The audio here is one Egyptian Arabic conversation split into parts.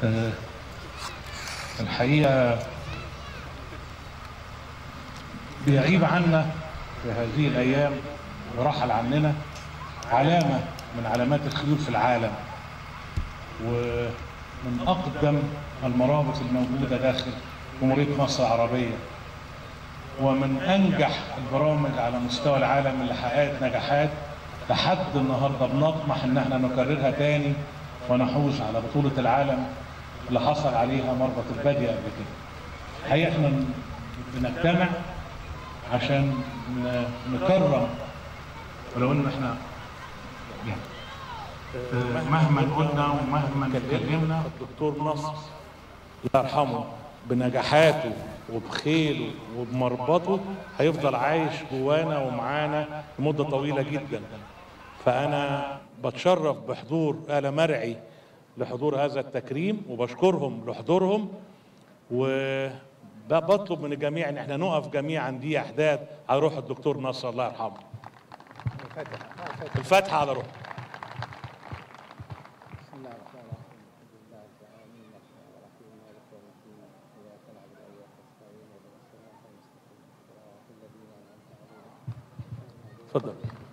آه، الحقيقة بيغيب عنا في هذه الأيام ورحل عننا علامة من علامات الخيول في العالم ومن أقدم المرابط الموجودة داخل جمهورية مصر العربية ومن أنجح البرامج على مستوى العالم اللي حققت نجاحات لحد النهاردة بنطمح إن احنا نكررها تاني ونحوز على بطولة العالم اللي حصل عليها مربط البادية قبل كده. الحقيقة احنا بنجتمع عشان ن- نكرم ولو ان احنا يعني آه، مهما قلنا ومهما اتكلمنا الدكتور نصر الله يرحمه بنجاحاته وبخيله وبمربطه هيفضل عايش جوانا ومعانا لمدة طويلة جدا فأنا بتشرف بحضور آل مرعي لحضور هذا التكريم وبشكرهم لحضورهم وبطلب من الجميع ان احنا نقف جميعا دي احداث على روح الدكتور نصر الله يرحمه الفاتحه على روح بسم الله الرحمن الرحيم الحمد لله رب العالمين الرحمن الرحيم مالك يوم الدين اياك نعبد واياك نستعين اهدنا الصراط المستقيم صراط الذين انعمت عليهم اتفضل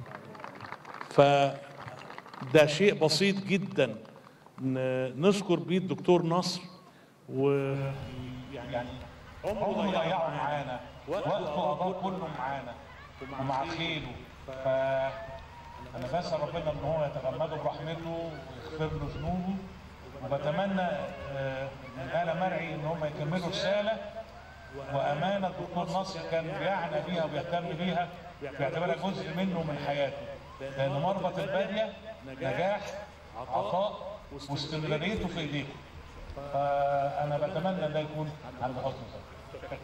فده شيء بسيط جدا ن- نشكر بيه الدكتور نصر و يعني عمره ضيعه معانا وقته قضاه كله معانا ومع خيله ف انا بسال ربنا ان هو يتغمده برحمته ويغفر له ذنوبه وبتمنى آه، من آل مرعي ان هم يكملوا رساله وامانه الدكتور نصر كان بيعنى بيها وبيهتم بيها بيعتبرها جزء منه من حياته لان مربط الباديه نجاح عطاء واستمراريته في ايديكم فانا بتمنى ان ده يكون عند حسن ظن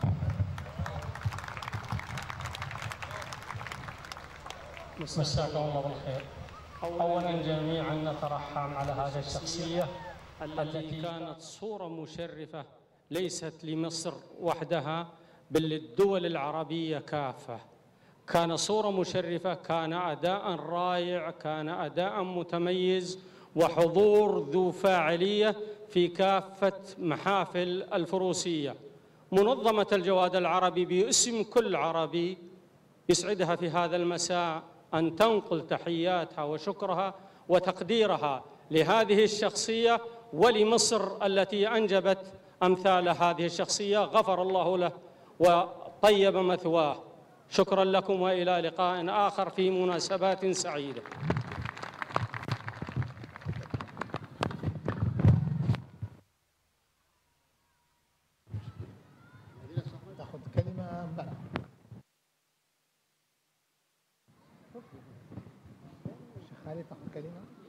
مساكم الله بالخير اولا جميعا نترحم على هذه الشخصيه التي كانت صورة مشرفة ليست لمصر وحدها بل للدول العربية كافة كان صورة مشرفة كان أداء رائع كان أداء متميز وحضور ذو فاعلية في كافة محافل الفروسية منظمة الجواد العربي باسم كل عربي يسعدها في هذا المساء أن تنقل تحياتها وشكرها وتقديرها لهذه الشخصية ولمصر التي أنجبت أمثال هذه الشخصية غفر الله له وطيب مثواه شكرا لكم وإلى لقاء آخر في مناسبات سعيدة تاخذ كلمه بلى شيخ خالد تاخذ كلمه